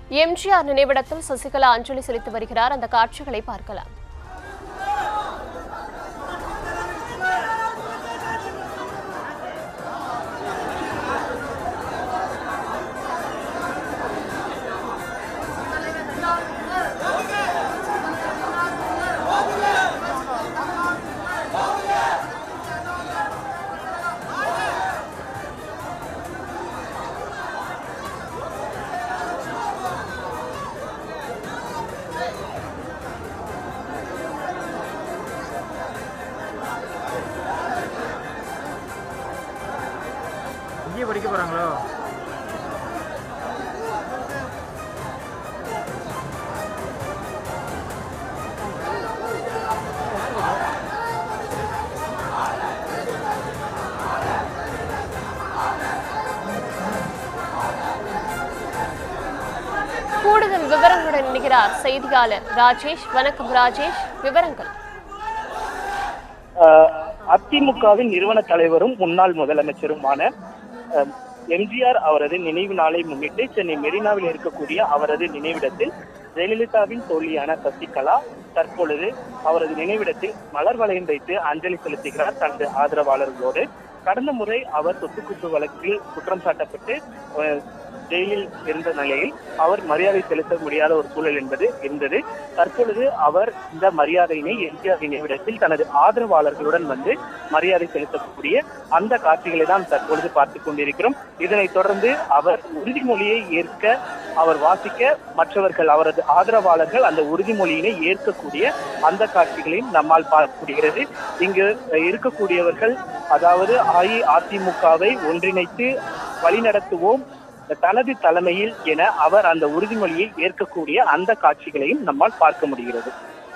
எம்ஜிஆர் நினைவிடத்தில் சசிகலா அஞ்சலி செலுத்தி வருகிறார் அந்த காட்சிகளை பார்க்கலாம் இங்கேயே படிக்க போகிறாங்களோ கூடுதல் விவரங்களுடன் இணைகிறார் செய்தியாளர் ராஜேஷ் வணக்கம் ராஜேஷ் விவரங்கள் அஹ் அதிமுகவின் நிறுவன தலைவரும் முன்னாள் முதலமைச்சருமான அஹ், எம்ஜிஆர் அவரது நினைவு நாளை முன்னிட்டு சென்னை மெரினாவில் இருக்கக்கூடிய அவரது நினைவிடத்தில் ஜெயலலிதாவின் தோழியான சசிகலா தற்பொழுது அவரது நினைவிடத்தில் மலர் வளையம் வைத்து அஞ்சலி செலுத்துகிறார் தனது ஆதரவாளர்களோடு கடந்த முறை அவர் சொத்துக்குற்று வழக்கில் குற்றம் சாட்டப்பட்டு அஹ், ஜெயிலில் இருந்த நிலையில் அவர் மரியாதை செலுத்த முடியாத ஒரு சூழல் என்பது இருந்தது தற்பொழுது அவர் இந்த மரியாதையினை எம்ஜிஆர் நினைவிடத்தில் தனது ஆதரவாளர்களுடன் வந்து மரியாதை செலுத்தக்கூடிய அந்த காட்சிகளை தான் தற்பொழுது பார்த்துக் கொண்டிருக்கிறோம் இதனைத் தொடர்ந்து அவர் உறுதிமொழியை ஏற்க அவர் வாசிக்க மற்றவர்கள் அவரது ஆதரவாளர்கள் அந்த உறுதிமொழியினை ஏற்கக்கூடிய அந்த காட்சிகளையும் நம்மால் பார்க்க முடிகிறது இங்கு அஹ், இருக்கக்கூடியவர்கள் அதாவது அஇஅதிமுகவை ஒன்றிணைத்து வழிநடத்துவோம் தனது தலைமையில் என அவர் அந்த உறுதிமொழியை ஏற்கக்கூடிய அந்த காட்சிகளையும் நம்மால் பார்க்க முடிகிறது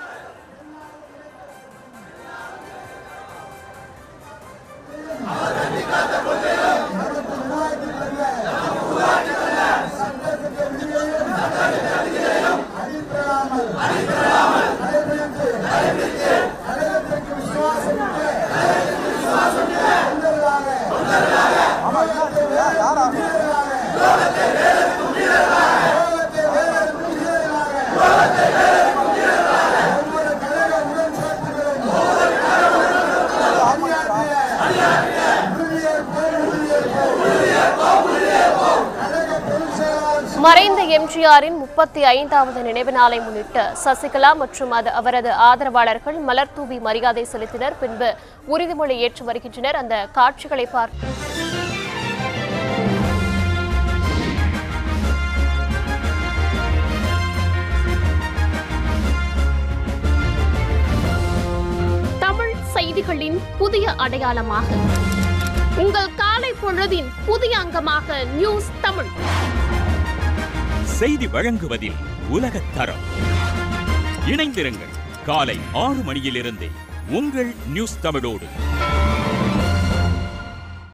மறைந்த எம்ஜிஆரின் முப்பத்தி ஐந்தாவது நினைவு நாளை முன்னிட்டு சசிகலா மற்றும் அது அவரது ஆதரவாளர்கள் மலர் தூவி மரியாதை செலுத்தினர் பின்பு உறுதிமொழி ஏற்று வருகின்றனர் அந்த காட்சிகளை பார்க்க தமிழ் செய்திகளின் புதிய அடையாளமாக உங்கள் காலை பொழுதின் புதிய அங்கமாக நியூஸ் தமிழ் செய்தி வழங்குவதில் உலகத் தரம் இணைந்திருங்கள் காலை ஆறு மணியிலிருந்தே உங்கள் நியூஸ் தமிழோடு